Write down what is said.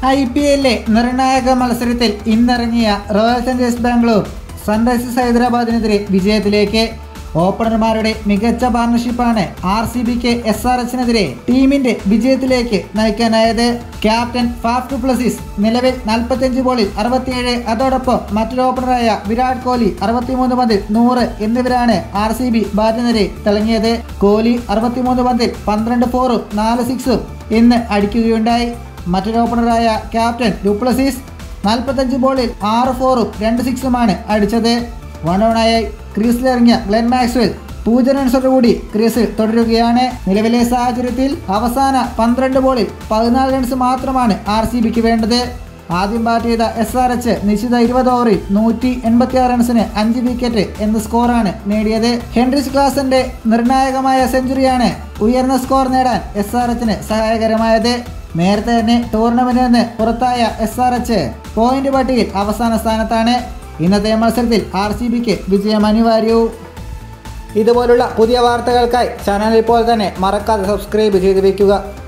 I P എല്ലിലെ നിർണായക മത്സരത്തിൽ ഇന്നിറങ്ങിയ റോയൽ ചലഞ്ചേഴ്സ് ബാംഗ്ലൂർ സൺറൈസേഴ്സ് ഹൈദരാബാദിനെതിരെ വിജയത്തിലേക്ക് ഓപ്പണർമാരുടെ മികച്ച പാർട്ണർഷിപ്പാണ് ആർ സി ബിക്ക് എസ് ആർ എച്ചിനെതിരെ ടീമിന്റെ വിജയത്തിലേക്ക് നയിക്കാനായത് ക്യാപ്റ്റൻ ഫാഫ് ഡുപ്ലസിസ് നിലവിൽ നാൽപ്പത്തിയഞ്ച് ബോളിൽ അറുപത്തിയേഴ് അതോടൊപ്പം മറ്റൊരു ഓപ്പണറായ വിരാട് കോഹ്ലി അറുപത്തിമൂന്ന് പന്തിൽ നൂറ് എന്നിവരാണ് ആർ സി ബി ബാറ്റിനെതിരെ തിളങ്ങിയത് കോഹ്ലി അറുപത്തിമൂന്ന് പന്തിൽ പന്ത്രണ്ട് ഫോറും നാല് സിക്സും ഇന്ന് അടിക്കുകയുണ്ടായി മറ്റൊരു ഓപ്പണറായ ക്യാപ്റ്റൻ ഡുപ്ലസിസ് നാൽപ്പത്തഞ്ച് ബോളിൽ ആറ് ഫോറും രണ്ട് സിക്സുമാണ് അടിച്ചത് വൺ ഓണായി ക്രീസിലിറങ്ങിയ ഗ്ലെൻ മാക്സ്വെൽ പൂജ്യം റൺസോടുകൂടി ക്രീസിൽ തുടരുകയാണ് നിലവിലെ സാഹചര്യത്തിൽ അവസാന പന്ത്രണ്ട് ബോളിൽ പതിനാല് റൺസ് മാത്രമാണ് ആർ സി ബിക്ക് വേണ്ടത് ആദ്യം ബാറ്റ് ചെയ്ത എസ് ആർ എച്ച് നിശ്ചിത ഇരുപത് ഓവറിൽ നൂറ്റി എൺപത്തി ആറ് റൺസിന് അഞ്ച് വിക്കറ്റ് എന്ന സ്കോറാണ് നേടിയത് ഹെൻറിസ് ക്ലാസിന്റെ നിർണായകമായ സെഞ്ചുറിയാണ് ഉയർന്ന സ്കോർ നേടാൻ എസ് ആർ എച്ചിന് സഹായകരമായത് നേരത്തെ തന്നെ ടൂർണമെന്റിൽ നിന്ന് പുറത്തായ എസ് ആർ എച്ച് പോയിന്റ് പട്ടികയിൽ അവസാന സ്ഥാനത്താണ് ഇന്നത്തെ മത്സരത്തിൽ ആർ സി ബിക്ക് വിജയം അനിവാര്യവും ഇതുപോലുള്ള പുതിയ വാർത്തകൾക്കായി ചാനൽ ഇപ്പോൾ തന്നെ മറക്കാതെ സബ്സ്ക്രൈബ് ചെയ്ത് വെക്കുക